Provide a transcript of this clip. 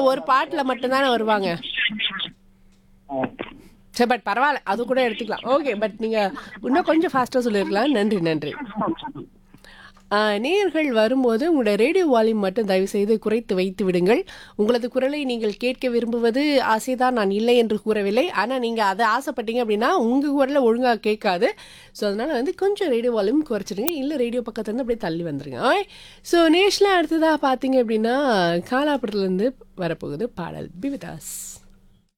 ஒரு பாட்டுல மட்டும்தானே வருவாங்க சரி பட் பரவாயில்ல அது கூட எடுத்துக்கலாம் ஓகே பட் நீங்க இன்னும் கொஞ்சம் ஃபாஸ்டா சொல்லிருக்கலாம் நன்றி நன்றி ஆ, நேயர்கள் வரும்போது உங்களுடைய ரேடியோ வால்யூம் மட்டும் தயவு செய்து குறைத்து வைத்து விடுங்கள் உங்களது குரலை நீங்கள் கேட்க விரும்புவது ஆசைதான் நான் இல்லை என்று கூறவில்லை ஆனால் நீங்கள் அதை ஆசைப்பட்டீங்க அப்படின்னா உங்கள் குரலை ஒழுங்காக கேட்காது ஸோ அதனால் வந்து கொஞ்சம் ரேடியோ வால்யூம் குறைச்சிடுங்க இல்லை ரேடியோ பக்கத்துலேருந்து அப்படியே தள்ளி வந்துருங்க ஓய் ஸோ நேஷ்லாம் அடுத்ததாக பார்த்தீங்க அப்படின்னா காலாப்படத்துலேருந்து வரப்போகுது பாடல் பிவிதாஸ்